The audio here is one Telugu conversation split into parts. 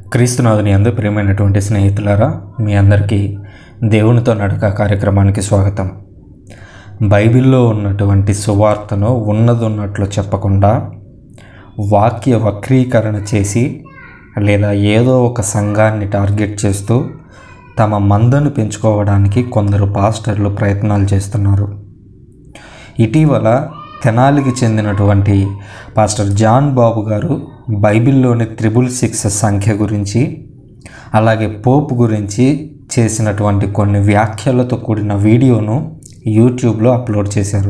క్రీస్తునాథుని అందు ప్రియమైనటువంటి స్నేహితులారా మీ అందరికీ దేవునితో నడక కార్యక్రమానికి స్వాగతం బైబిల్లో ఉన్నటువంటి సువార్తను ఉన్నదున్నట్లు చెప్పకుండా వాక్య వక్రీకరణ చేసి లేదా ఏదో ఒక సంఘాన్ని టార్గెట్ చేస్తూ తమ మందను పెంచుకోవడానికి కొందరు పాస్టర్లు ప్రయత్నాలు చేస్తున్నారు ఇటీవల తెనాలికి చెందినటువంటి పాస్టర్ జాన్ బాబు గారు బైబిల్లోని త్రిబుల్ సిక్స్ సంఖ్య గురించి అలాగే పోప్ గురించి చేసినటువంటి కొన్ని వ్యాఖ్యలతో కూడిన వీడియోను యూట్యూబ్లో అప్లోడ్ చేశారు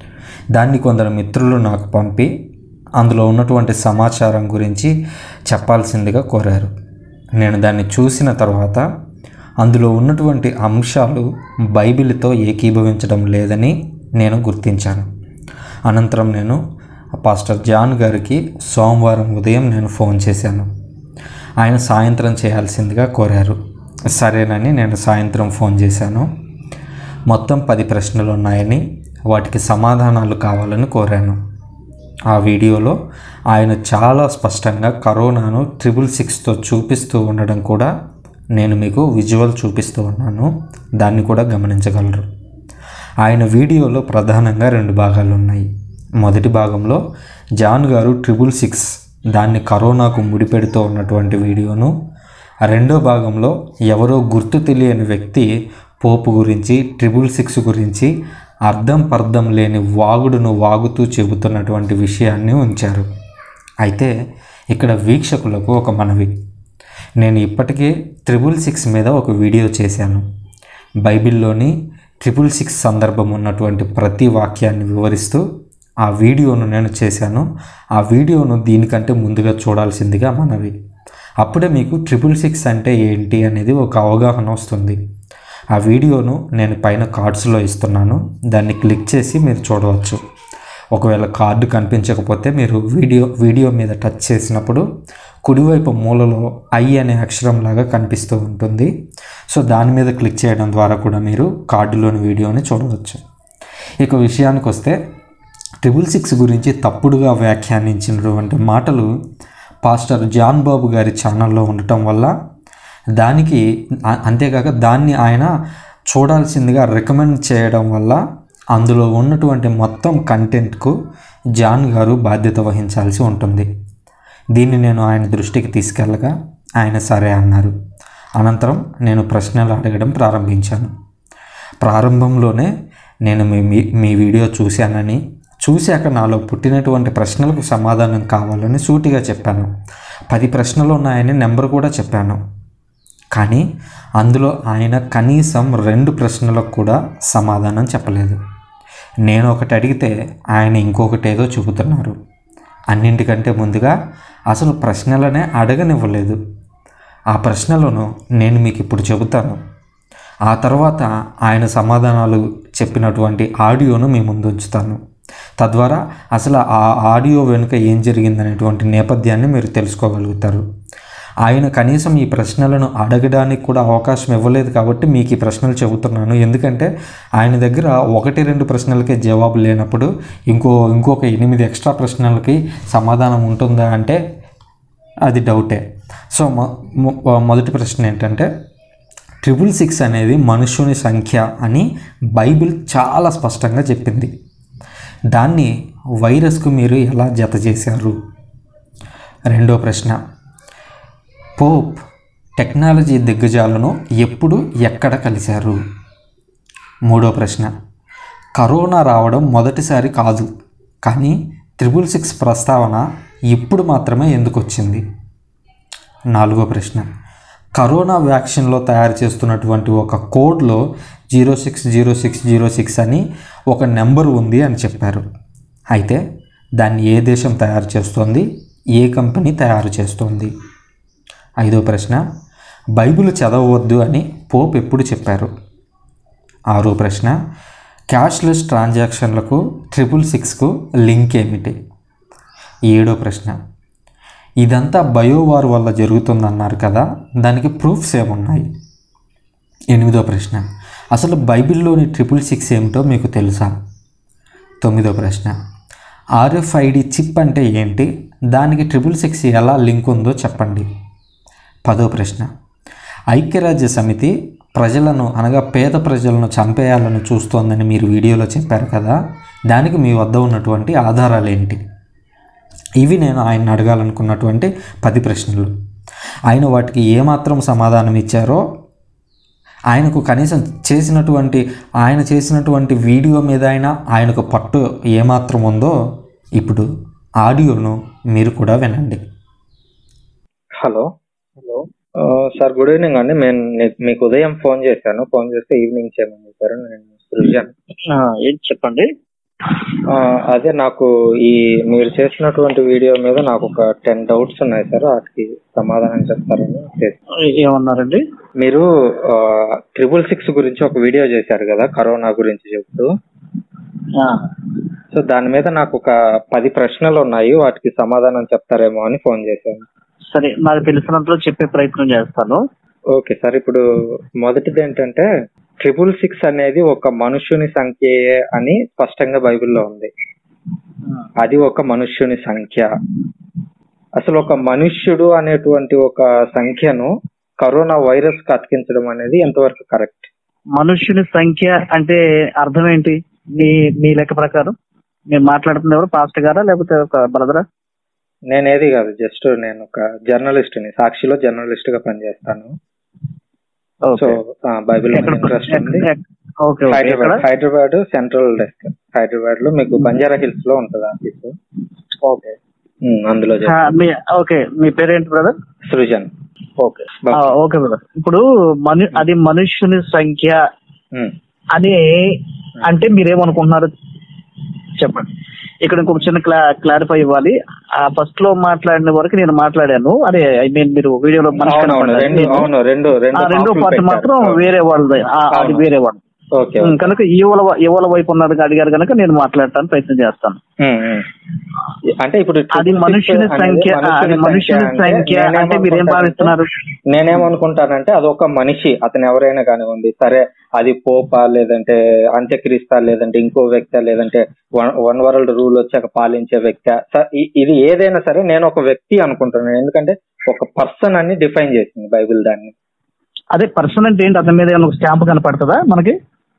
దాన్ని కొందరు మిత్రులు నాకు పంపి అందులో ఉన్నటువంటి సమాచారం గురించి చెప్పాల్సిందిగా కోరారు నేను దాన్ని చూసిన తర్వాత అందులో ఉన్నటువంటి అంశాలు బైబిల్తో ఏకీభవించడం లేదని నేను గుర్తించాను అనంతరం నేను పాస్టర్ జాన్ గారికి సోమవారం ఉదయం నేను ఫోన్ చేశాను ఆయన సాయంత్రం చేయాల్సిందిగా కోరారు సరేనని నేను సాయంత్రం ఫోన్ చేశాను మొత్తం పది ప్రశ్నలు ఉన్నాయని వాటికి సమాధానాలు కావాలని కోరాను ఆ వీడియోలో ఆయన చాలా స్పష్టంగా కరోనాను ట్రిపుల్ సిక్స్తో చూపిస్తూ ఉండడం కూడా నేను మీకు విజువల్ చూపిస్తూ ఉన్నాను దాన్ని కూడా గమనించగలరు ఆయన వీడియోలో ప్రధానంగా రెండు భాగాలు ఉన్నాయి మొదటి భాగంలో జాన్ గారు ట్రిపుల్ సిక్స్ దాన్ని కరోనాకు ముడిపెడుతూ ఉన్నటువంటి వీడియోను రెండో భాగంలో ఎవరో గుర్తు తెలియని వ్యక్తి పోపు గురించి ట్రిపుల్ సిక్స్ గురించి అర్థం పర్థం లేని వాగుడును వాగుతూ చెబుతున్నటువంటి విషయాన్ని ఉంచారు అయితే ఇక్కడ వీక్షకులకు ఒక మనవి నేను ఇప్పటికే ట్రిపుల్ సిక్స్ మీద ఒక వీడియో చేశాను బైబిల్లోని ట్రిపుల్ సిక్స్ సందర్భం ఉన్నటువంటి ప్రతి వాక్యాన్ని వివరిస్తూ ఆ వీడియోను నేను చేశాను ఆ వీడియోను దీనికంటే ముందుగా చూడాల్సిందిగా మనవి అప్పుడే మీకు ట్రిపుల్ సిక్స్ అంటే ఏంటి అనేది ఒక అవగాహన వస్తుంది ఆ వీడియోను నేను పైన కార్డ్స్లో ఇస్తున్నాను దాన్ని క్లిక్ చేసి మీరు చూడవచ్చు ఒకవేళ కార్డు కనిపించకపోతే మీరు వీడియో వీడియో మీద టచ్ చేసినప్పుడు కుడివైపు మూలలో ఐ అనే అక్షరం లాగా కనిపిస్తూ ఉంటుంది సో దాని మీద క్లిక్ చేయడం ద్వారా కూడా మీరు కార్డులోని వీడియోని చూడవచ్చు ఇక విషయానికి వస్తే ట్రిపుల్ సిక్స్ గురించి తప్పుడుగా వ్యాఖ్యానించినటువంటి మాటలు పాస్టర్ జాన్ బాబు గారి ఛానల్లో ఉండటం వల్ల దానికి అ- అంతేకాక దాన్ని ఆయన చూడాల్సిందిగా రికమెండ్ చేయడం వల్ల అందులో ఉన్నటువంటి మొత్తం కంటెంట్కు జాన్ గారు బాధ్యత వహించాల్సి ఉంటుంది దీన్ని నేను ఆయన దృష్టికి తీసుకెళ్ళగా ఆయన సరే అన్నారు అనంతరం నేను ప్రశ్నలు అడగడం ప్రారంభించాను ప్రారంభంలోనే నేను మీ మీ- మీ వీడియో చూశానని చూశాక నాలో పుట్టినటువంటి ప్రశ్నలకు సమాధానం కావాలని సూటిగా చెప్పాను పది ప్రశ్నలు ఉన్నాయని నెంబర్ కూడా చెప్పాను కానీ అందులో ఆయన కనీసం రెండు ప్రశ్నలకు కూడా సమాధానం చెప్పలేదు నేను ఒకటి అడిగితే ఆయన ఇంకొకటి ఏదో చెబుతున్నారు అన్నింటికంటే ముందుగా అసలు ప్రశ్నలనే అడగనివ్వలేదు ఆ ప్రశ్నలను నేను మీకు ఇప్పుడు చెబుతాను ఆ తర్వాత ఆయన సమాధానాలు చెప్పినటువంటి ఆడియోను మీ ముందు ఉంచుతాను తద్వారా అసలు ఆ ఆడియో వెనుక ఏం జరిగిందనేటువంటి నేపథ్యాన్ని మీరు తెలుసుకోగలుగుతారు ఆయన కనీసం ఈ ప్రశ్నలను అడగడానికి కూడా అవకాశం ఇవ్వలేదు కాబట్టి మీకు ఈ ప్రశ్నలు చెబుతున్నాను ఎందుకంటే ఆయన దగ్గర ఒకటి రెండు ప్రశ్నలకే జవాబు లేనప్పుడు ఇంకో ఇంకొక ఎనిమిది ఎక్స్ట్రా ప్రశ్నలకి సమాధానం ఉంటుందా అంటే అది డౌటే సో మొ- మొ- మొదటి ప్రశ్న ఏంటంటే ట్రిపుల్ సిక్స్ అనేది మనుష్యుని సంఖ్య అని బైబిల్ చాలా స్పష్టంగా చెప్పింది దాన్ని వైరస్కు మీరు ఎలా జత చేశారు రెండో ప్రశ్న పోప్ టెక్నాలజీ దిగ్గజాలను ఎప్పుడు ఎక్కడ కలిశారు మూడో ప్రశ్న కరోనా రావడం మొదటిసారి కాదు కానీ త్రిబుల్ సిక్స్ ప్రస్తావన ఇప్పుడు మాత్రమే ఎందుకు వచ్చింది నాలుగో ప్రశ్న కరోనా వ్యాక్సిన్లో తయారు చేస్తున్నటువంటి ఒక కోడ్లో zero six zero six zero six అని ఒక నెంబర్ ఉంది అని చెప్పారు అయితే దాన్ని ఏ దేశం తయారు చేస్తోంది ఏ కంపెనీ తయారు చేస్తోంది ఐదో ప్రశ్న బైబిల్ చదవవద్దు అని పోప్ ఎప్పుడు చెప్పారు ఆరో ప్రశ్న క్యాష్లెస్ ట్రాన్సాక్షన్లకు ట్రిపుల్ సిక్స్కు లింక్ ఏమిటి ఏడో ప్రశ్న ఇదంతా బయోవార్ వల్ల జరుగుతుందన్నారు కదా దానికి ప్రూఫ్స్ ఏమున్నాయి ఎనిమిదో ప్రశ్న అసలు బైబిల్లోని ట్రిపుల్ సిక్స్ ఏమిటో మీకు తెలుసా తొమ్మిదో ప్రశ్న ఆర్ఎఫ్ఐడి చిప్ అంటే ఏంటి దానికి ట్రిపుల్ సిక్స్ ఎలా లింక్ ఉందో చెప్పండి పదో ప్రశ్న ఐక్యరాజ్య సమితి ప్రజలను అనగా పేద ప్రజలను చంపేయాలని చూస్తోందని మీరు వీడియోలో చెప్పారు కదా దానికి మీ వద్ద ఉన్నటువంటి ఆధారాలు ఏంటి ఇవి నేను ఆయన అడగాలనుకున్నటువంటి పది ప్రశ్నలు ఆయన వాటికి ఏమాత్రం సమాధానం ఇచ్చారో ఆయనకు కనీసం చేసినటువంటి ఆయన చేసినటువంటి వీడియో మీద అయినా ఆయనకు పట్టు ఏమాత్రం ఉందో ఇప్పుడు ఆడియోను మీరు కూడా వినండి హలో హలో ఆ, సార్ గుడ్ ఈవినింగ్ అండి నేను నీ- మీకు ఉదయం ఫోన్ చేశాను ఫోన్ చేస్తే ఈవినింగ్ చేయమని చెప్పారు నేను సృజన్ ఆ, ఏంటి చెప్పండి ఆ, అదే నాకు ఈ మీరు చేసినటువంటి వీడియో మీద నాకు ఒక టెన్ డౌట్స్ ఉన్నాయి సార్ వాటికి సమాధానం చెప్తారని చేశాను. ఏమన్నారండి మీరు ట్రిపుల్ సిక్స్ గురించి ఒక వీడియో చేశారు కదా కరోనా గురించి చెప్తూ ఆ, సో దాని మీద నాకు ఒక పది ప్రశ్నలు ఉన్నాయి వాటికి సమాధానం చెప్తారేమో అని ఫోన్ చేశాను సరే నాకు తెలిసినంతలో చెప్పే ప్రయత్నం చేస్తాను ఓకే సార్ ఇప్పుడు మొదటిది ఏంటంటే ట్రిపుల్ సిక్స్ అనేది ఒక మనుష్యుని సంఖ్యయే అని స్పష్టంగా బైబిల్లో ఉంది అది ఒక మనుష్యుని సంఖ్య అసలు ఒక మనుష్యుడు అనేటువంటి ఒక సంఖ్యను కరోనా వైరస్ కి అతికించడం అనేది ఎంతవరకు కరెక్ట్ మనుష్యుని సంఖ్య అంటే అర్థం ఏంటి మీ మీ లెక్క ప్రకారం మీరు మాట్లాడుతుంది ఎవరు పాస్టర్ గారా లేకపోతే ఒక బ్రదరా నేనేది కాదు జస్ట్ నేను ఒక జర్నలిస్ట్ ని సాక్షిలో జర్నలిస్ట్ గా పనిచేస్తాను సో ఓకే బైబిల్ ఎక్కడ ఇంట్రెస్ట్ ఉంది ఎక్కడ- ఓకే ఓకే ఎక్కడ హైదరాబాద్ హైదరాబాద్ సెంట్రల్ డెస్క్ హైదరాబాద్ లో మీకు బంజారా హిల్స్ లో ఉంటుంది ఆఫీస్ ఓకే అందులో ఆ, చేస్తాను. మీ ఓకే మీ పేరేంటి బ్రదర్ సృజన్ ఓకే ఆ, ఓకే బ్రదర్ ఇప్పుడు మను అది మనుష్యుని సంఖ్య ఉమ్, అని అంటే మీరేమనుకుంటున్నారు చెప్పండి ఇక్కడ ఇంకొక చిన్న క్లా క్లారిఫై ఇవ్వాలి ఆ ఫస్ట్ లో మాట్లాడిన వరకు నేను మాట్లాడాను అదే ఐ మీన్ మీరు వీడియోలో మనిషి అవునవును కనపడ్డారు. రెండు అవును రెండు రెండు ఆ రెండో హాఫ్లు పార్ట్ పెట్టారు. మాత్రం అవును. వేరే వాళ్ళది ఆ, అది అవును. వేరే వాళ్ళు ఓకే ఉమ్, ఓకే. కనుక ఈవల ఈవల వైపు ఉన్నది అడిగారు కనుక నేను మాట్లాడటానికి ప్రయత్నం చేస్తాను ఉమ్, ఉమ్. అంటే ఇప్పుడు అది 66 మనుష్యుని అనేది సంఖ్య ఆ, అది మనుష్యుని అంటే సంఖ్య అంటే మీరేం నేనేమనుకుంటానంటే- భావిస్తున్నారు నేనేమనుకుంటానంటే అదొక మనిషి అతను ఎవరైనా కానివ్వండి సరే అది పోపా లేదంటే అంత్యక్రీస్తా లేదంటే ఇంకో వ్యక్తి లేదంటే వన్ వన్ వరల్డ్ రూల్ వచ్చాక పాలించే వ్యక్తి ఇది ఏదైనా సరే నేను ఒక వ్యక్తి అనుకుంటున్నాను ఎందుకంటే ఒక పర్సన్ అని డిఫైన్ చేసింది బైబిల్ దాన్ని అదే పర్సన్ అంటే ఏంటి అతని మీద ఏమైనా ఒక స్టాంప్ కనపడుతుందా మనకి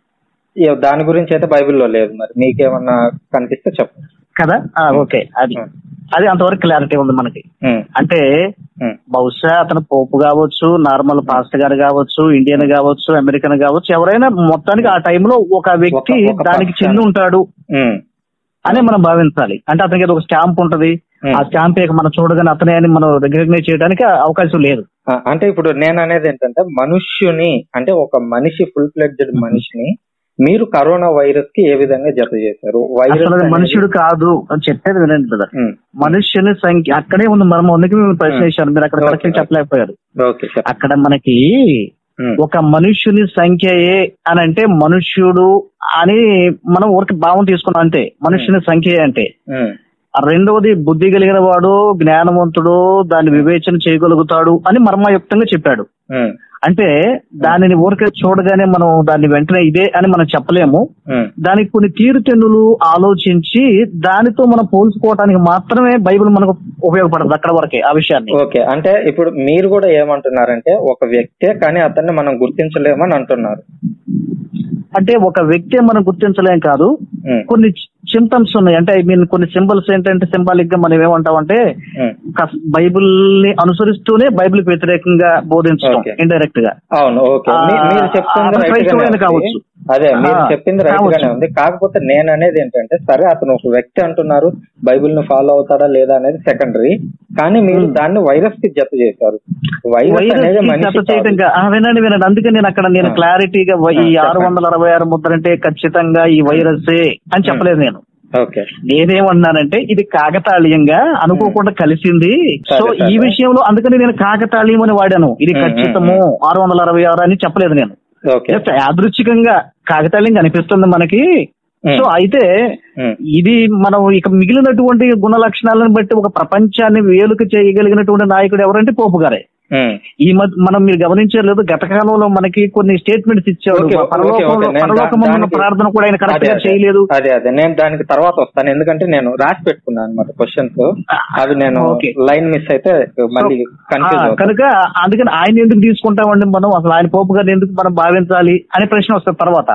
ఇక దాని గురించి అయితే బైబిల్లో లేదు మరి మీకేమన్నా కనిపిస్తే చెప్పండి కదా ఆ, ఓకే అది ఉమ్, అది అంతవరకు క్లారిటీ ఉంది మనకి ఉమ్, అంటే ఉమ్, బహుశా అతను పోపు కావచ్చు నార్మల్ పాస్టర్ గారు కావచ్చు ఇండియన్ కావచ్చు అమెరికన్ కావచ్చు ఎవరైనా మొత్తానికి ఆ టైంలో ఒక వ్యక్తి ఒక- ఒక దానికి person. చెంది ఉంటాడు ఉమ్, అని మనం భావించాలి అంటే అతనికి ఏదో ఒక స్టాంప్ ఉంటది ఉమ్. ఆ స్టాంప్ మనం చూడగానే అతనే అని మనం రికగ్నైజ్ చేయడానికి అవకాశం లేదు ఆ, అంటే ఇప్పుడు నేను అనేది ఏంటంటే మనుష్యుని అంటే ఒక మనిషి ఫుల్ ఫ్లెడ్జెడ్ మనిషిని మీరు కరోనా వైరస్ కి ఏ విధంగా జత చేశారు వైరస్ అసలు అది అనేది- మనుషుడు కాదు అని చెప్పేది వినండి బ్రదర్ ఉమ్, మనుష్యుని సంఖ్య అక్కడే ఉంది మనం అందుకే మేము ప్రశ్న వేశాను మీరు అక్కడ Okay. కరెక్ట్ చెప్పలేకపోయారు ఓకే సార్ అక్కడ మనకి ఉమ్, ఒక మనుష్యుని సంఖ్యయే అని అంటే మనుష్యుడు అని మనం ఊరికి భావం తీసుకున్నాం అంతే మనుష్యుని సంఖ్యే అంటే ఉమ్, ఆ రెండవది బుద్ధి కలిగిన వాడు జ్ఞానవంతుడు దాన్ని వివేచన చేయగలుగుతాడు అని మర్మయుక్తంగా చెప్పాడు ఉమ్, అంటే దానిని ఊరికే చూడగానే మనం దాన్ని వెంటనే ఇదే అని మనం చెప్పలేము ఉమ్, దానికి కొన్ని తీరుతెన్నులు ఆలోచించి దానితో మనం పోల్చుకోవడానికి మాత్రమే బైబిల్ మనకు ఉపయోగపడుతుంది అక్కడ వరకే ఆ విషయాన్ని ఓకే అంటే ఇప్పుడు మీరు కూడా ఏమంటున్నారంటే ఒక వ్యక్తే కానీ అతన్ని మనం గుర్తించలేమని అంటున్నారు అంటే ఒక వ్యక్తి మనం గుర్తించలేం కాదు ఉమ్, కొన్ని సింటమ్స్ ఉన్నాయి అంటే ఐ మీన్ కొన్ని సింబల్స్ ఏంటంటే సింబాలిక్ గా మనం ఏమంటామంటే ఉమ్, బైబిల్ ని అనుసరిస్తూనే బైబిల్ వ్యతిరేకంగా బోధించడం Okay. ఇండైరెక్ట్ గా అవును ఓకే మీ- ఆ, మీరు చెప్తుంది అతను రైట్ క్రైస్తవుడైన గానే ఉంది. కావచ్చు. అదే మీరు ఆ, చెప్పింది రైట్ గానే కావచ్చు. ఉంది కాకపోతే నేను అనేది ఏంటంటే సరే అతను ఒక వ్యక్తి అంటున్నారు బైబిల్ ని ఫాలో అవుతాడా లేదా అనేది సెకండరీ కానీ మీరు Hmm. దాన్ని వైరస్ కి జత చేశారు వైరస్ వైరస్ అనేది కి మనిషి జత చేయడం కా- ఆ, వినండి వినండి అందుకే నేను అక్కడ నేను ఆ. క్లారిటీగా ఈ ఆ, చెప్పండి. ఆరు వందల అరవై ఆరు ముద్ర అంటే ఖచ్చితంగా ఈ వైరసే అని చెప్పలేదు నేను ఓకే నేనేమన్నానంటే ఇది కాకతాళీయంగా అనుకోకుండా కలిసింది సరే, సో ఈ సరే. విషయంలో అందుకని నేను కాకతాళీయం అని వాడాను ఇది ఉమ్, ఖచ్చితము ఆరు వందల అరవై ఆరు అని చెప్పలేదు నేను ఓకే జస్ట్ యాదృచ్ఛికంగా కాకతాళీయంగా అనిపిస్తుంది మనకి ఉమ్, సో అయితే ఉమ్, ఇది మనం ఇక మిగిలినటువంటి గుణ లక్షణాలను బట్టి ఒక ప్రపంచాన్ని వేలుకు చేయగలిగినటువంటి నాయకుడు ఎవరంటే పోపు గారే ఉమ్. ఈ మధ్య మనం మీరు గమనించలేదు గత కాలంలో మనకి కొన్ని స్టేట్మెంట్స్ ఇచ్చాడు ఓకే, ఓకే, ఓకే. పరలోకంలో నేను దా- పరలోకం ఉన్న దానికి- ప్రార్థన కూడా ఆయన కరెక్ట్ గా అదే, అదే. చేయలేదు అదే అదే నేను దానికి తర్వాత వస్తాను ఎందుకంటే నేను రాసి పెట్టుకున్నాను అనమాట క్వశ్చన్స్ అవి నేను ఓకే. లైన్ మిస్ అయితే మళ్ళీ కన్ఫ్యూజ్ ఆ, అవుతాను కనుక అందుకని ఆయన ఎందుకు తీసుకుంటామండి మనం అసలు ఆయన పోపు గారిని ఎందుకు మనం భావించాలి అనే ప్రశ్న వస్తుంది తర్వాత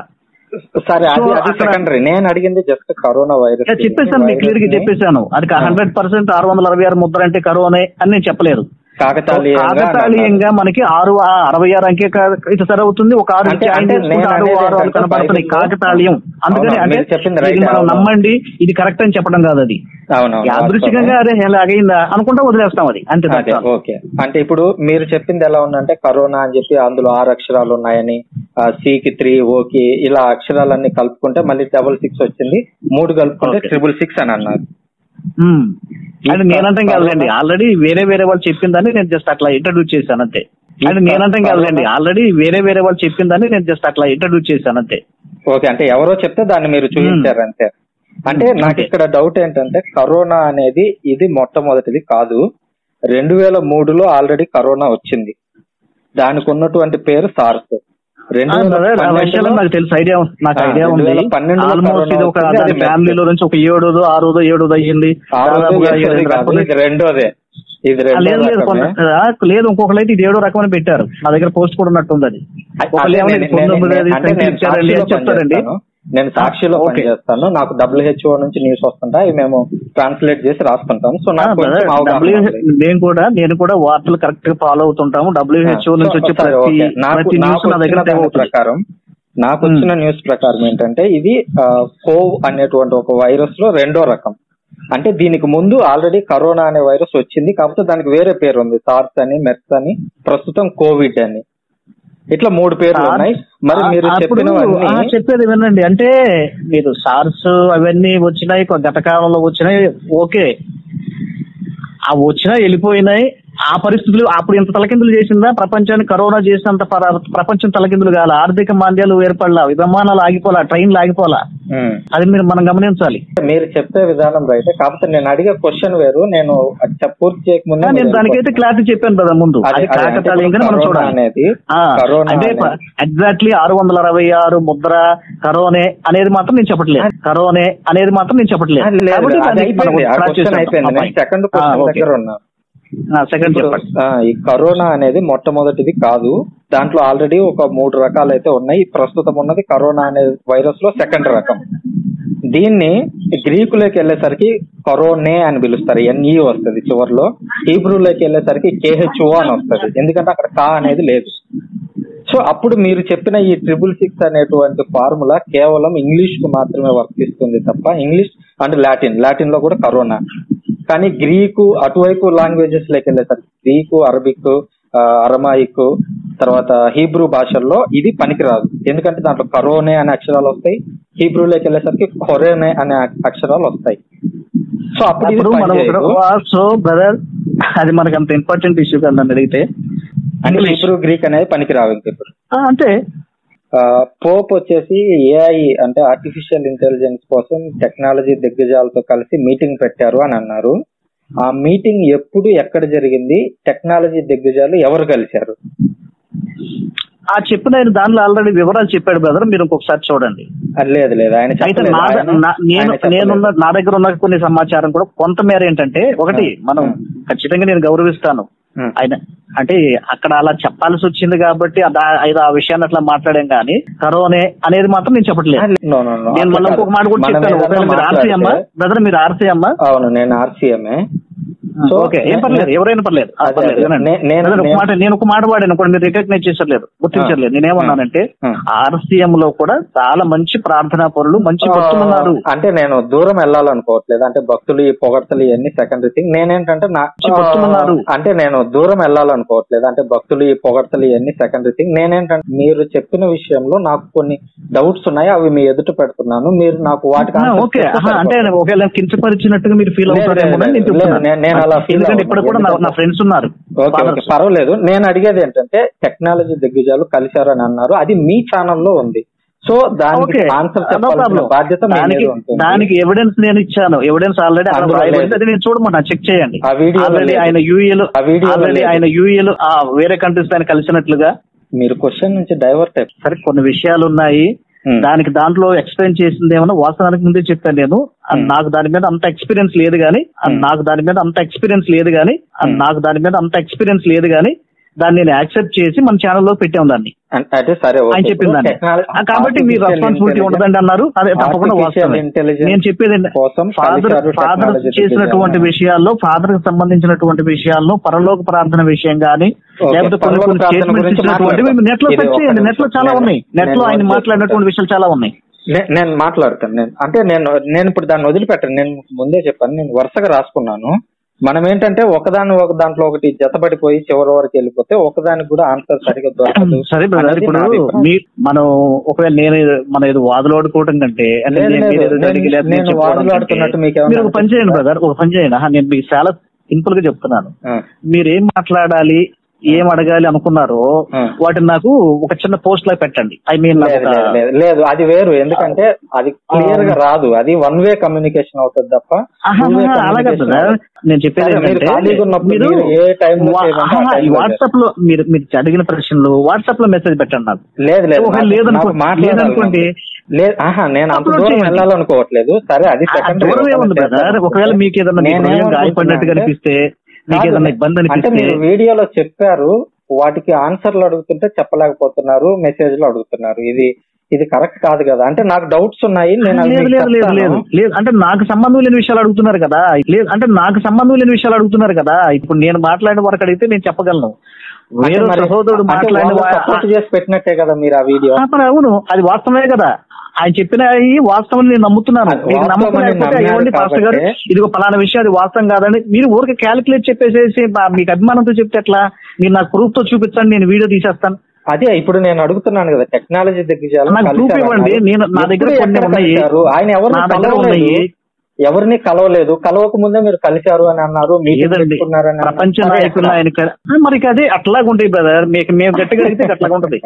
సరే అది సో అది అక్కడ- సెకండరీ నేను అడిగింది జస్ట్ కరోనా వైరస్ నేను చెప్పేశాను మీకు క్లియర్ గా చెప్పేశాను అది హండ్రెడ్ పర్సెంట్ ఆరు వందల అరవై ఆరు ముద్ర అంటే కరోనే అని నేను చెప్పలేదు కాకతాళీయంగా కాకతాళీయంగా మనకి ఆరు ఆ అరవై ఆరు అంకే కా- ఇది సరి అవుతుంది ఒక ఆరు అంటే- జాయిన్ అంటే చేసుకుంటే నేను ఆరు అనేది ఆరు ఆరు ఏంటంటే కనపడుతున్నాయి బైబిల్లో- కాకతాళీయం అందుకని అవును, అంటే మీరు చెప్పింది right, ఇది మనం అవును. నమ్మండి ఇది కరెక్ట్ అని చెప్పడం కాదు అది అవునవును యాదృచ్ఛికంగా అదే ఇలా అయిందా అనుకుంటా వదిలేస్తాం అది అంతే అదే that's all. ఓకే అంటే ఇప్పుడు మీరు చెప్పింది ఎలా ఉందంటే కరోనా అని చెప్పి అందులో ఆరు అక్షరాలు ఉన్నాయని సికి త్రీ ఓకి ఇలా అక్షరాలన్నీ కలుపుకుంటే మళ్ళీ డబుల్ సిక్స్ వచ్చింది మూడు కలుపుకుంటే Okay. ట్రిపుల్ సిక్స్ అని అన్నారు ఉమ్. ఈ అంటే నేనంటాం కరోనా- కాదులేండి ఆల్రెడీ వేరే వేరే వాళ్ళు చెప్పిందని నేను జస్ట్ అట్లా ఇంట్రడ్యూస్ చేశాను అంతే ఈ అంటే నేనంటాం కరోనా- కాదులేండి ఆల్రెడీ వేరే వేరే వాళ్ళు చెప్పిందని నేను జస్ట్ అట్లా ఇంట్రడ్యూస్ చేశాను అంతే ఓకే అంటే ఎవరో చెప్తే దాన్ని మీరు చూపించారు అంతే అంటే Hmm. నాకు Okay. ఇక్కడ డౌట్ ఏంటంటే కరోనా అనేది ఇది మొట్టమొదటిది కాదు రెండు వేల మూడులో ఆల్రెడీ కరోనా వచ్చింది దానికి ఉన్నటువంటి పేరు సార్స్ రెండు ఆ, వేల brother, ఆ పన్నెండులో- విషయంలో నాకు తెలుసు ఐడియా నాకు ఆ, ఐడియా ఉంది 2012 లో ఆల్మోస్ట్ ఇది ఒక కరోనా వచ్చింది, అది ఫ్యామిలీలో నుంచి ఒక ఏడోదో ఆరోదో ఏడోదో అయ్యింది ఆరోదో దాదాపుగా ఏడోది ఏడు కాదు, రకాలు- ఇది రెండోదే ఇది ఆ, రెండో లేదు లేదు రకమే. కొంత- ఆ, లేదు ఇంకొకరు అయితే ఇది ఏడో రకమని పెట్టారు నా దగ్గర పోస్ట్ కూడా ఉన్నట్టుంది అది అదే ఒకళ్ళు ఏమో నేను- ఇది పంతొమ్మిది నేను- అది అంటే నేను ఇచ్చారండి సాక్షిలో అని చెప్తారండి పనిచేస్తాను. నేను సాక్షిలో ఓకే. పనిచేస్తాను నాకు డబ్ల్యూహెచ్ఓ నుంచి న్యూస్ వస్తుంటా అవి మేము ట్రాన్స్లేట్ చేసి రాసుకుంటాం సో ఆ, నాకు brother, కొంచెం అవగాహన W- ఉంది. నేను కూడా నేను కూడా వార్తలు కరెక్ట్ గా ఫాలో అవుతుంటాము డబ్ల్యూహెచ్ఓ సో, నుంచి వచ్చే సరే, ప్రతి ఓకే. నాకు ప్రతి నాకు న్యూస్ నా దగ్గర వచ్చిన దాని అవుతుంది ప్రకారం నాకు వచ్చిన న్యూస్ ప్రకారం ఏంటంటే ఇది కోవ్ అనేటువంటి ఒక వైరస్ లో రెండో రకం అంటే దీనికి ముందు ఆల్రెడీ కరోనా అనే వైరస్ వచ్చింది కాకపోతే దానికి వేరే పేరు ఉంది సార్స్ అని మెర్స్ అని ప్రస్తుతం కోవిడ్ అని ఇట్లా మూడు పేర్లు సార్, ఉన్నాయి మరి మీరు ఆ, అప్పుడు చెప్పినవన్నీ ఆ, చెప్పేది వినండి అంటే మీరు సార్స్ అవన్నీ వచ్చినాయి కొ- గత కాలంలో వచ్చినాయి ఓకే ఆ వచ్చినా వెళ్ళిపోయినాయి ఆ పరిస్థితులు అప్పుడు ఇంత తలకిందులు చేసిందా ప్రపంచాన్ని కరోనా చేసినంత పర- ప్రపంచం తలకిందులు కాల ఆర్థిక మాంద్యాలు ఏర్పడలా విమానాలు ఆగిపోలా ట్రైన్లు ఆగిపోలా ఉమ్. అది మీరు మనం గమనించాలి మీరు చెప్పే విధానం రైతే కాకపోతే నేను అడిగే క్వశ్చన్ వేరు నేను అది చెప్- పూర్తి చేయకముందే నేను మీరు దానికైతే క్లారిటీ చెప్పాను కదా ముందు అదే- అది అదే, అంటే కాకతాళీయంగానే మనం కరోనా చూడాలి అనేది ఆ, కరోనా అంటే అనేది- ఎగ్జాక్ట్లీ ఆరు వందల అరవై ఆరు ముద్ర కరోనే అనేది మాత్రం నేను చెప్పట్లేదు కరోనే అనేది మాత్రం నేను చెప్పట్లేదు లేదు, లేదు, కాబట్టి అది దాన్ని అయిపోయింది మనం ఆ track క్వశ్చన్ చేసేద్దాం. అయిపోయింది నేను అమ్మాయి. సెకండ్ ఆ, క్వశ్చన్ ఓకే. దగ్గర ఉన్నా ఆ, సెకండ్ ఇప్పుడు, చెప్పండి ఆ, ఈ కరోనా అనేది మొట్టమొదటిది కాదు దాంట్లో ఆల్రెడీ ఒక మూడు రకాలు అయితే ఉన్నాయి ప్రస్తుతం ఉన్నది కరోనా అనే వైరస్ లో సెకండ్ రకం దీన్ని గ్రీకులోకి వెళ్ళేసరికి కరోనే అని పిలుస్తారు ఎన్ఈ వస్తుంది చివరిలో హీబ్రూలోకి వెళ్ళేసరికి కేహెచ్ఓ అని వస్తుంది ఎందుకంటే అక్కడ కా అనేది లేదు సో అప్పుడు మీరు చెప్పిన ఈ ట్రిపుల్ సిక్స్ అనేటువంటి ఫార్ములా కేవలం ఇంగ్లీష్ కు మాత్రమే వర్తిస్తుంది తప్ప ఇంగ్లీష్ అండ్ లాటిన్ లాటిన్ లో కూడా కరోనా కానీ గ్రీకు అటువైపు లాంగ్వేజెస్ లోకి వెళ్ళేసరికి గ్రీకు అరబిక్ ఆ, అరమాయిక్ తర్వాత హీబ్రూ భాషల్లో ఇది పనికిరాదు ఎందుకంటే దాంట్లో కరోనే అనే అక్షరాలు వస్తాయి హీబ్రూలోకి వెళ్ళేసరికి కొరేనే అనే అక్షరాలు వస్తాయి సో అప్పుడు ఇది అప్పుడు మనం పనిచేయదు. సో బ్రదర్ అది మనకు అంత ఇంపార్టెంట్ ఇష్యూ కదా నన్ను అడిగితే అంటే ఇంగ్లీష్ హీబ్రూ గ్రీక్ అనేది పనికిరావు ఇంక ఇప్పుడు ఆ, అంతే ఆ, పోప్ వచ్చేసి ఏఐ అంటే ఆర్టిఫిషియల్ ఇంటెలిజెన్స్ కోసం టెక్నాలజీ దిగ్గజాలతో కలిసి మీటింగ్ పెట్టారు అని అన్నారు ఆ మీటింగ్ ఎప్పుడు ఎక్కడ జరిగింది టెక్నాలజీ దిగ్గజాలు ఎవరు కలిశారు ఆ చెప్పిన ఆయన దానిలో ఆల్రెడీ వివరాలు చెప్పాడు బ్రదర్ మీరు ఇంకొకసారి చూడండి అది లేదు లేదు ఆయన అయితే చెప్పలేదు. నా ద- ఆయన- నా- నేను ఆయన చెప్పలేదు. నేనున్న నా దగ్గర ఉన్న కొన్ని సమాచారం కూడా కొంతమేర ఏంటంటే ఒకటి మనం ఖచ్చితంగా నేను గౌరవిస్తాను ఉం. ఆయన అంటే అక్కడ అలా చెప్పాల్సి వచ్చింది కాబట్టి ఆ దా- ఏదో ఆ విషయాన్ని అట్లా మాట్లాడాం కానీ కరోనే అనేది మాత్రం నేను చెప్పట్లేదు No, no, no. నేను మళ్ళీ అట్లా ఇంకొక మాట కూడా మనం చెప్తాను ఏదన్నా ఒకవేళ మీరు ఆర్సీ అమ్మా మాట్లాడితే- బ్రదర్ మీరు ఆర్సీ అమ్మా అవును నేను ఆర్సీఎంఏ సో ఓకే ఏం నే- పర్లేదు ఎవరైనా పర్లేదు ఆ, అదే, పర్లేదు అదే. వినండి. నే- నేను- బ్రదర్, ఒక నేను- మాట నేను ఒక మాట వాడాను కూడా మీరు రికగ్నైజ్ చేసలేదు గుర్తించలేదు నేనేమన్నానంటే ఆ. ఆర్సీఎం లో కూడా చాలా మంచి ప్రార్థనా పరులు మంచి భక్తులు ఉన్నారు ఆ, అంటే నేను దూరం వెళ్ళాలనుకోవట్లేదు అంటే భక్తులు ఈ పొగడ్తలు ఇవన్నీ సెకండరీ థింగ్ నేనేంటంటే నా మంచి భక్తులు ఉన్నారు. అంటే నేను దూరం వెళ్ళాలనుకోవట్లేదు అంటే భక్తులు ఈ పొగడ్తలు ఇవన్నీ సెకండరీ థింగ్ నేనేంటంటే మీరు చెప్పిన విషయంలో నాకు కొన్ని డౌట్స్ ఉన్నాయి అవి మీ ఎదుట పెడుతున్నాను మీరు నాకు వాటికి ఆ, answers ఓకే చెప్తే ఆహా, అంటే సరిపోతుంది. ఒకవేళ కించపరిచినట్టుగా మీరు ఫీల్ లేదు, అవుతారేమో లేదు, అని నేను లేదు, చెప్తున్నాను నేను- నేను అలా feel ఎందుకంటే అవ్వను. ఇప్పుడు కూడా నా- నా ఫ్రెండ్స్ ఉన్నారు ఓకే ఓకే Fathers. పర్వాలేదు నేను అడిగేది ఏంటంటే టెక్నాలజీ దిగ్గజాలు కలిశారు అని అన్నారు అది మీ ఛానల్లో ఉంది సో దానికి ఓకే ఆన్సర్ నో చెప్పాల్సిన ప్రాబ్లం బాధ్యత మీ దానికి మీద ఉంటుంది దానికి ఎవిడెన్స్ నేను ఇచ్చాను ఎవిడెన్స్ ఆల్రెడీ అక్కడ అందులో రాయబడింది. లేదు. అది నేను చూడమన్నా చెక్ చేయండి ఆ వీడియోలో ఆల్రెడీ లేదు. ఆయన యూఏలు ఆ వీడియోలో ఆల్రెడీ లేదు. ఆయన యూఏలు వేరే కంట్రీస్ ఆయన కలిసినట్లుగా మీరు క్వశ్చన్ నుంచి డైవర్ట్ అయిపోయి సరే కొన్ని విషయాలు ఉన్నాయి Hmm. దానికి దాంట్లో ఎక్స్ప్లెయిన్ చేసింది ఏమన్నా వాస్తవానికి ముందే చెప్పాను నేను అది Hmm. నాకు దాని మీద అంత ఎక్స్పీరియన్స్ లేదు కానీ అది Hmm. నాకు దాని మీద అంత ఎక్స్పీరియన్స్ లేదు కానీ అది Hmm. నాకు దాని మీద అంత ఎక్స్పీరియన్స్ లేదు కానీ దాన్ని నేను యాక్సెప్ట్ చేసి మన ఛానల్లో పెట్టాం దాన్ని అం- అంటే సరే ఓకే. ఆయన చెప్పింది దాన్ని Technology- ఆ, కాబట్టి మీరు artificial రెస్పాన్సిబిలిటీ intelligence- ఉండదండి అన్నారు అదే తప్పకుండా artificial వాస్తవమే intelligence నేను చెప్పేది కోసం ఫాదర్ కలిశారు ఫాదర్ technology చేసినటువంటి division. విషయాల్లో ఫాదర్ కి సంబంధించినటువంటి విషయాల్లో పరలోక ప్రార్థన విషయం గానీ Okay, లేకపోతే కొన్ని పరలోక కొన్ని ప్రార్థన స్టేట్మెంట్స్ గురించి ఇచ్చినటువంటివి మాట్లాడదాం. నెట్ లో ఇది సెర్చ్ ఒక చేయండి నిమిషం. నెట్ లో చాలా నేను- ఉన్నాయి నెట్ లో నేను ఆయన నోట్ మాట్లాడినటువంటి విషయాలు చాలా ఉన్నాయి నే- నేను మాట్లాడతాను నేను అంటే నేను నేను ఇప్పుడు దాన్ని వదిలిపెట్టాను నేను ముందే చెప్పాను నేను వరుసగా రాసుకున్నాను మనం ఏంటంటే ఒకదాని ఒక దాంట్లో ఒకటి జతపడిపోయి చివరి వరకు వెళ్ళిపోతే ఒకదానికి కూడా ఆన్సర్ సరిగ్గా దొరకదు సరే బ్రదర్ అనేది ఇప్పుడు నా అభిప్రాయం. మీ మనం ఒకవేళ నేను ఏదో- మనం ఏదో వాదులాడుకోవటం కంటే అంటే లేదు, నేను- లేదు. మీరు ఏదో నేను- అడిగి లేదా నేను నేను చెప్పుకోవడం వాదులాడుతున్నట్టు కంటే మీకు ఏమన్నా మీరు ఒక పని చేయండి అనిపిస్తుందా? బ్రదర్ ఒక పని చేయండి ఆహా, నేను మీకు చాలా సింపుల్ గా చెప్తున్నాను ఆ, మీరు ఏం మాట్లాడాలి ఏం అడగాలి అనుకున్నారో ఆ. వాటిని నాకు ఒక చిన్న పోస్ట్ లా పెట్టండి ఐ మీన్ లేదు లేదు, లేదు లేదు అది వేరు ఎందుకంటే అది క్లియర్ గా రాదు అది వన్ వే కమ్యూనికేషన్ అవుతుంది తప్ప two way అలాగే communication బ్రదర్ అవ్వదు. నేను చెప్పేది సరే, మీరు ఏంటంటే ఖాళీగా ఉన్నప్పుడు మీరు మీరు ఏ time లో వా- చేయమంటే ఆ ఆహా, time ఈ లో వాట్సాప్ లో మీరు మీరు అడిగిన ప్రశ్నలు వాట్సాప్ లో మెసేజ్ పెట్టండి నాకు లేదు లేదు ఒకవేళ నాకు- లేదనుకో- నాకు మాట్లాడాలి లేదనుకోండి. లేదు ఆహా నేను అంత Upload దూరం చేయండి. వెళ్ళాలనుకోవట్లేదు సరే అది ఆ, secondary. దూరం ఒకవేళ ఏముంది బ్రదర్ చేద్దాం. ఒకవేళ మీకు ఏదన్నా మీకు నేనేమనుకుంటున్నా హృదయం గాయపడినట్టుగా అంటే- అనిపిస్తే మీకు కాదు, ఏదన్నా ఇబ్బంది అంటే అనిపిస్తే మీరు వీడియోలో చెప్పారు వాటికి ఆన్సర్లు అడుగుతుంటే చెప్పలేకపోతున్నారు మెసేజ్లు అడుగుతున్నారు ఇది ఇది కరెక్ట్ కాదు కదా అంటే నాకు డౌట్స్ ఉన్నాయి నేను అవి లేదు మీకు లేదు లేదు చెప్తాను. లేదు లేదు అంటే నాకు సంబంధం లేని విషయాలు అడుగుతున్నారు కదా లేదు అంటే నాకు సంబంధం లేని విషయాలు అడుగుతున్నారు కదా ఇప్పుడు నేను మాట్లాడిన వరకు అడిగితే నేను చెప్పగలను అంటే వేరే మరి- సహోదరుడు అంటే మాట్లాడిన వాళ్ళు వా- support చేసి పెట్టినట్టే కదా మీరు ఆ వీడియో ఆ, మరి అవును అది వాస్తవమే కదా ఆయన చెప్పిన ఈ వాస్తవం నేను నమ్ముతున్నాను అది మీకు నమ్మకం వాస్తవం అని లేకపోతే నమ్మారు ఇవ్వండి పాస్టర్ గారు కాబట్టి- ఇదిగో పలానా విషయం అది వాస్తవం కాదని మీరు ఊరికి క్యాలిక్యులేట్ చెప్పేసేసి మా- మీకు అభిమానంతో చెప్తే ఎట్లా మీరు నాకు ప్రూఫ్ తో చూపించండి నేను వీడియో తీసేస్తాను అదే ఇప్పుడు నేను అడుగుతున్నాను కదా టెక్నాలజీ దిగ్గజాలు నాకు కలిశారు proof ఇవ్వండి. అన్నారు. నేను- నా దగ్గర ఎప్పుడు కొన్ని ఎక్కడ ఉన్నాయి. కలిశారు? ఆయన ఎవరిని నా దగ్గర కలవలేదు ఉన్నాయి. ఎవరిని కలవలేదు కలవక ముందే మీరు కలిశారు అని అన్నారు మీటింగ్ ఏదండి పెట్టుకున్నారని అన్నారు. ప్రపంచ సరే, నాయకులు ఆయన క- ఆ, మరి ఇక అదే అట్లాగా ఉంటాయి బ్రదర్ మీకు మేము గట్టిగా అడిగితే అట్లాగా ఉంటది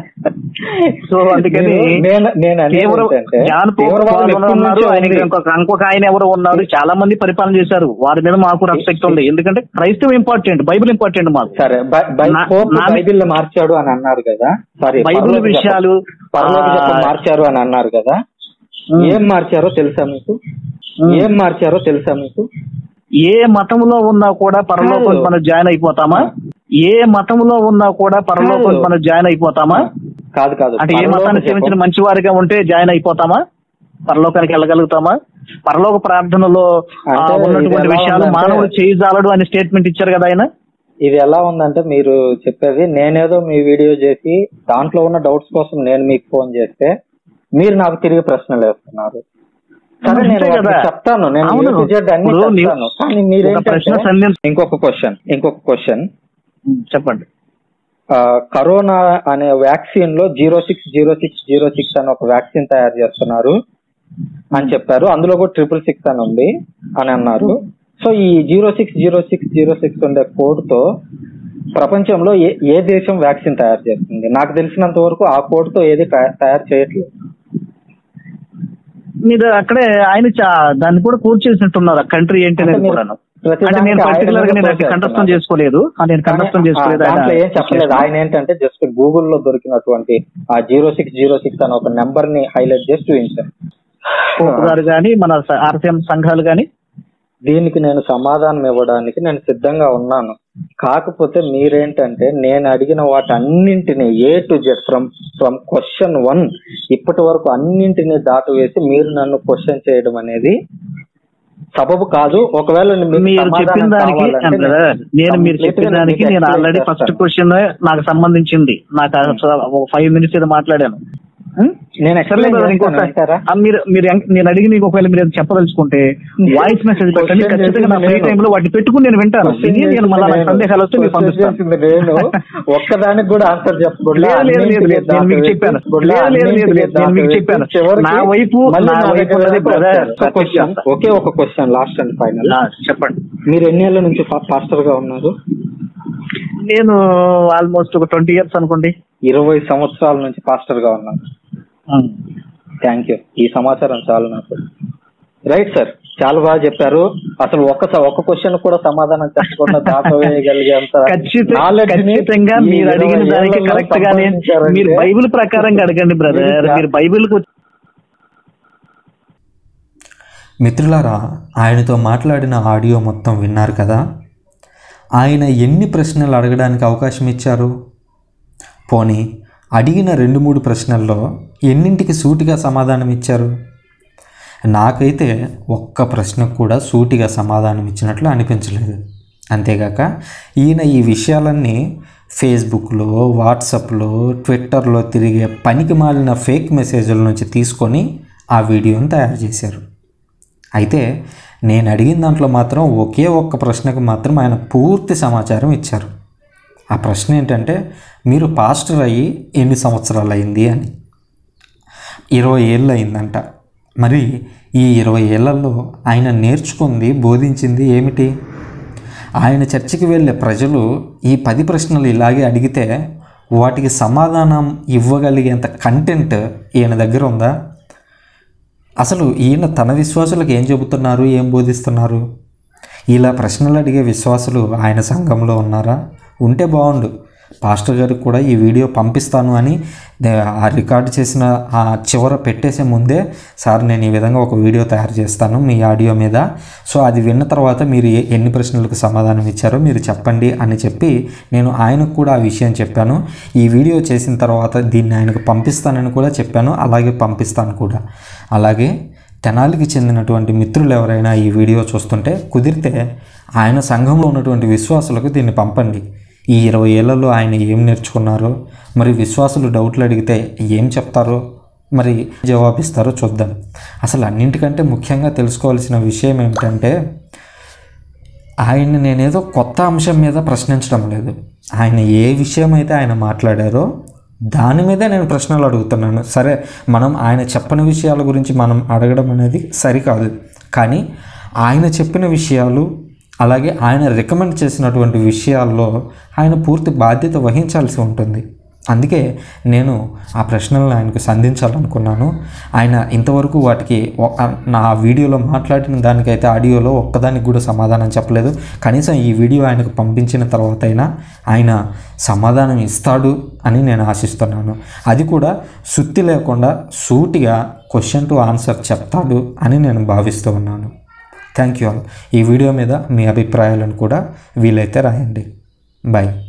సో అందుకని నేను- నేను- నేను అనేది తీవ్ర ఏంటంటే, జాన్ పోప్ తీవ్రవాదం వాళ్ళు ఎప్పటి ఉన్నారు నుంచో ఆయన ఉంది. ఇంకొక ఇంకొక ఆయన ఎవరు ఉన్నారు చాలా మంది పరిపాలన చేశారు వారి మీద మాకు రెస్పెక్ట్ ఉంది ఎందుకంటే క్రైస్తవం ఇంపార్టెంట్ బైబిల్ ఇంపార్టెంట్ మాకు సరే బై- బై- నా- పోప్ నా- బైబిల్ మార్చాడు అని అన్నారు కదా సారీ బైబిల్ పరలోక విషయాలు, జపం- పరలోక ఆ, జపం మార్చారు అని అన్నారు కదా ఉమ్. ఏం మార్చారో తెలుసా మీకు ఉమ్. ఏం మార్చారో తెలుసా మీకు ఏ మతంలో ఉన్నా కూడా పరలోకం కాదు. మనం జాయిన్ అయిపోతామా ఏ మతంలో ఉన్నా కూడా పరలోకం కాదు. మనం జాయిన్ అయిపోతామా కాదు కాదు అంటే ఏ పరలోక మతాన్ని జపం- సేవించిన మంచి వారిగా ఉంటే జాయిన్ అయిపోతామా పరలోకానికి వెళ్ళగలుగుతామా పరలోక ప్రార్థనలో ఆ, అంటే ఇది ఉన్నటువంటి ఎలా విషయాలు ఉందంటే- మానవుడు చేయజాలడు అనే స్టేట్మెంట్ ఇచ్చారు కదా ఆయన ఇది ఎలా ఉందంటే మీరు చెప్పేది నేనేదో మీ వీడియో చేసి దాంట్లో ఉన్న డౌట్స్ కోసం నేను మీకు ఫోన్ చేస్తే మీరు నాకు తిరిగి ప్రశ్నలు వేస్తున్నారు సరే నేను అంతే వాటిని కదా. చెప్తాను నేను అవును. A to Z అన్ని ఇప్పుడు నీవు- చెప్తాను కానీ ఒక ప్రశ్న మీరేంటంటే సంధించ- ఇంకొక క్వశ్చన్ ఇంకొక క్వశ్చన్ ఉమ్, చెప్పండి కరోనా అనే వ్యాక్సిన్ లో zero six zero six zero six అని ఒక వ్యాక్సిన్ తయారు చేస్తున్నారు అని చెప్పారు అందులో కూడా ట్రిపుల్ సిక్స్ అని ఉంది అని అన్నారు సో ఈ zero six zero six zero six ఉండే కోడ్ తో ప్రపంచంలో ఏ ఏ దేశం వ్యాక్సిన్ తయారు చేస్తుంది నాకు తెలిసినంత వరకు ఆ కోడ్ తో ఏది తయా- తయారు చేయట్లేదు మీరు అక్కడే ఆయన చా- దాన్ని కూడా కూర్చేసినట్టున్నారు కంట్రీ ఏంటి అనేది అంటే మీరు కూడాను ప్రతి అంటే నేను దానికి పర్టికులర్ గా ఆయన నేను మీద అది కంఠస్థం చేస్తున్నారు. చేసుకోలేదు ఆ, నేను కంఠస్థం కానీ, చేసుకోలేదు ఆ, ఆయన దాంట్లో ఏం చెప్పలేదు ఆయన ఏంటంటే జస్ట్ గూగుల్లో దొరికినటువంటి ఆ జీరో సిక్స్ జీరో సిక్స్ అని ఒక నెంబర్ ని హైలైట్ చేసి చూపించాను పోపు గారు కానీ మన ఆర్సీఎం సంఘాలు కానీ దీనికి నేను సమాధానం ఇవ్వడానికి నేను సిద్ధంగా ఉన్నాను కాకపోతే మీరేంటంటే నేను అడిగిన వాటన్నింటినీ A to Z from from question one ఇప్పటి వరకు అన్నింటినీ దాటవేసి మీరు నన్ను క్వశ్చన్ చేయడం అనేది సబబు కాదు ఒకవేళ మీకు మీరు సమాధానం చెప్పిన దానికి కావాలంటే అంటే నేను నేను మీరు complete గా చెప్పిన నేను దానికి మీకు నేను explain ఆల్రెడీ ఫస్ట్ చేస్తాను. క్వశ్చన్ నాకు సంబంధించింది నాకు ఫైవ్ మినిట్స్ ఏదో మాట్లాడాను ఉం? నేను సర్లే explain brother, చేస్తాను, ఇంకోసారి అంటారా? ఆ, మీరు మీరు ఎం- నేను అడిగి మీకు ఒకవేళ మీరు చెప్పదలుచుకుంటే వాయిస్ మెసేజ్ పెట్టండి Question ఖచ్చితంగా నా ఫ్రీ చేసింది టైం లో వాటిని పెట్టుకుని నేను వింటాను Question విని నేను మళ్ళీ నాకు చేసింది సందేహాలు వస్తే మీకు Question పంపిస్తాను చేసింది నేను ఒక్కదానికి కూడా ఆన్సర్ చెప్పకూడదు లేదు లేదు లేదు లేదు నేను మీకు చెప్పాను లేదు లేదు లేదు లేదు నేను మీకు చెప్పాను నా వైపు నా వైపు ఉన్నది బ్రదర్ ఒకే ఒక క్వశ్చన్ లాస్ట్ అండ్ ఫైనల్ చెప్పండి మీరు ఎన్ని ఏళ్ళ నుంచి పాస్టర్ గా ఉన్నారు నేను ఆల్మోస్ట్ ఒక ట్వంటీ ఇయర్స్ అనుకోండి ఇరవై సంవత్సరాల నుంచి పాస్టర్ గా ఉన్నారు ఉమ్. థ్యాంక్ యూ ఈ సమాచారం చాలు నాకు రైట్ సార్ చాలా బాగా చెప్పారు అసలు ఒక్క ఒక్క క్వశ్చన్ కూడా సమాధానం చెప్పకుండా దాటవేయగలిగేంత ఖచ్చిత knowledge ని ఖచ్చితంగా ఈ మీరు అడిగిన ఇరవై దానికి ఏళ్లలో కరెక్ట్ గానే సంపాదించారంటే మీరు బైబిల్ ప్రకారంగా అడగండి బ్రదర్ మీరు మీరు బైబిల్ మిత్రులారా ఆయనతో మాట్లాడిన ఆడియో మొత్తం విన్నారు కదా ఆయన ఎన్ని ప్రశ్నలు అడగడానికి అవకాశం ఇచ్చారు పోనీ అడిగిన రెండు మూడు ప్రశ్నల్లో ఎన్నింటికి సూటిగా సమాధానం ఇచ్చారు నాకైతే ఒక్క ప్రశ్నకు కూడా సూటిగా సమాధానం ఇచ్చినట్లు అనిపించలేదు అంతేగాక ఈయన ఈ విషయాలన్నీ ఫేస్బుక్లో వాట్సాప్లో ట్విట్టర్లో తిరిగే పనికి మాలిన ఫేక్ మెసేజ్ల నుంచి తీసుకొని ఆ వీడియోని తయారు చేశారు అయితే నేను అడిగిన దాంట్లో మాత్రం ఒకే ఒక్క ప్రశ్నకు మాత్రం ఆయన పూర్తి సమాచారం ఇచ్చారు ఆ ప్రశ్న ఏంటంటే మీరు పాస్టర్ అయ్యి ఎన్ని సంవత్సరాలు అయింది అని ఇరవై ఏళ్ళు అయిందంట మరి ఈ ఇరవై ఏళ్లలో ఆయన నేర్చుకుంది బోధించింది ఏమిటి ఆయన చర్చికి వెళ్ళే ప్రజలు ఈ పది ప్రశ్నలు ఇలాగే అడిగితే వాటికి సమాధానం ఇవ్వగలిగేంత కంటెంట్ ఈయన దగ్గర ఉందా అసలు ఈయన తన విశ్వాసులకు ఏం చెబుతున్నారు ఏం బోధిస్తున్నారు ఇలా ప్రశ్నలు అడిగే విశ్వాసులు ఆయన సంఘంలో ఉన్నారా ఉంటే బాగుండు పాస్టర్ గారికి కూడా ఈ వీడియో పంపిస్తాను అని దే- ఆ రికార్డ్ చేసిన ఆ చివర పెట్టేసే ముందే సార్ నేను ఈ విధంగా ఒక వీడియో తయారు చేస్తాను మీ ఆడియో మీద సో అది విన్న తర్వాత మీరు ఏ- ఎన్ని ప్రశ్నలకు సమాధానం ఇచ్చారో మీరు చెప్పండి అని చెప్పి నేను ఆయనకు కూడా ఆ విషయం చెప్పాను ఈ వీడియో చేసిన తర్వాత దీన్ని ఆయనకు పంపిస్తానని కూడా చెప్పాను అలాగే పంపిస్తాను కూడా అలాగే తెనాలికి చెందినటువంటి మిత్రులు ఎవరైనా ఈ వీడియో చూస్తుంటే కుదిరితే ఆయన సంఘంలో ఉన్నటువంటి విశ్వాసులకు దీన్ని పంపండి ఈ ఇరవై ఏళ్లలో ఆయన ఏం నేర్చుకున్నారో మరి విశ్వాసులు డౌట్లు అడిగితే ఏం చెప్తారో మరి జవాబిస్తారో చూద్దాం అసలు అన్నింటికంటే ముఖ్యంగా తెలుసుకోవాల్సిన విషయం ఏమిటంటే ఆయన నేనేదో కొత్త అంశం మీద ప్రశ్నించడం లేదు ఆయన ఏ విషయం అయితే ఆయన మాట్లాడారో దాని మీదే నేను ప్రశ్నలు అడుగుతున్నాను సరే మనం ఆయన చెప్పని విషయాల గురించి మనం అడగడం అనేది సరికాదు కానీ ఆయన చెప్పిన విషయాలు అలాగే ఆయన రికమెండ్ చేసినటువంటి విషయాల్లో ఆయన పూర్తి బాధ్యత వహించాల్సి ఉంటుంది అందుకే నేను ఆ ప్రశ్నలను ఆయనకు సంధించాలనుకున్నాను ఆయన ఇంతవరకు వాటికి ఒ- నా వీడియోలో మాట్లాడిన దానికైతే ఆడియోలో ఒక్కదానికి కూడా సమాధానం చెప్పలేదు కనీసం ఈ వీడియో ఆయనకు పంపించిన తర్వాత అయినా ఆయన సమాధానం ఇస్తాడు అని నేను ఆశిస్తున్నాను అది కూడా సుత్తి లేకుండా సూటిగా క్వశ్చన్ టు ఆన్సర్ చెప్తాడు అని నేను భావిస్తూ ఉన్నాను థ్యాంక్ యూ ఆల్ ఈ వీడియో మీద మీ అభిప్రాయాలను కూడా వీలైతే రాయండి బాయ్